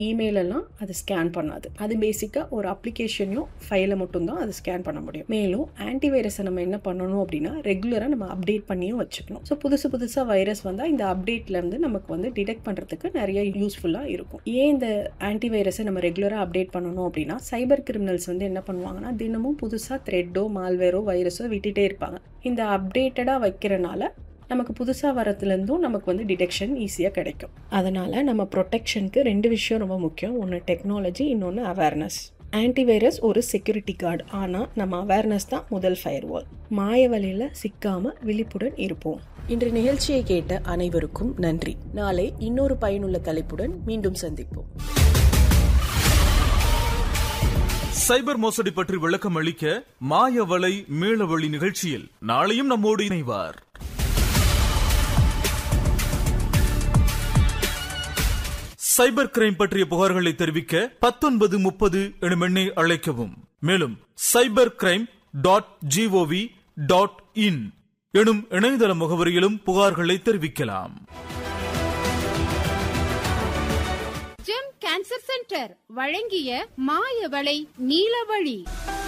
email எல்லாம் அது scan பண்ணாது அது பேசிக்காக ஒரு அப்ளிகேஷனையும் ஃபைலை மட்டும்தான் அது ஸ்கேன் பண்ண முடியும் மேலும் ஆன்டிவைரஸை நம்ம என்ன பண்ணணும் அப்படின்னா ரெகுலராக நம்ம அப்டேட் பண்ணியும் வச்சுக்கணும் ஸோ புதுசு புதுசாக வைரஸ் வந்தால் இந்த அப்டேட்லேருந்து நமக்கு வந்து டிடெக்ட் பண்ணுறதுக்கு நிறைய யூஸ்ஃபுல்லாக இருக்கும் ஏன் இந்த ஆன்டிவைரஸை நம்ம ரெகுலராக அப்டேட் பண்ணணும் அப்படின்னா சைபர் கிரிமினல்ஸ் வந்து என்ன பண்ணுவாங்கன்னா தினமும் புதுசாக த்ரெட்டோ மால்வேரோ வைரஸோ விட்டுட்டே இருப்பாங்க இந்த அப்டேட்டடாக வைக்கிறனால நமக்கு புதுசாக வரதுலேருந்தும் நமக்கு வந்து டிடெக்ஷன் ஈஸியாக கிடைக்கும் அதனால் நம்ம ப்ரொடெக்ஷனுக்கு ரெண்டு விஷயம் ரொம்ப முக்கியம் ஒன்று டெக்னாலஜி இன்னொன்று அவேர்னஸ் ஆன்டிவைரஸ் ஒரு செக்யூரிட்டி கார்டு ஆனால் நம்ம அவேர்னஸ் தான் முதல் ஃபயர்வால் மாய வலையில் சிக்காமல் விழிப்புடன் இருப்போம் இன்று நிகழ்ச்சியை கேட்ட அனைவருக்கும் நன்றி நாளை இன்னொரு பயனுள்ள தலைப்புடன் மீண்டும் சந்திப்போம் சைபர் மோசடி பற்றி விளக்கம் அளிக்க மாயவலை மீளவழி நிகழ்ச்சியில் நாளையும் நம்மோடு இணைவார் சைபர் கிரைம் பற்றிய புகார்களை தெரிவிக்க பத்தொன்பது முப்பது எனும் எண்ணை அழைக்கவும் மேலும் cyber crime dot gov dot in எனும் இணையதள முகவரியிலும் புகார்களை தெரிவிக்கலாம் ஜெம் கேன்சர் சென்டர் வழங்கிய மாயவளை நீலவழி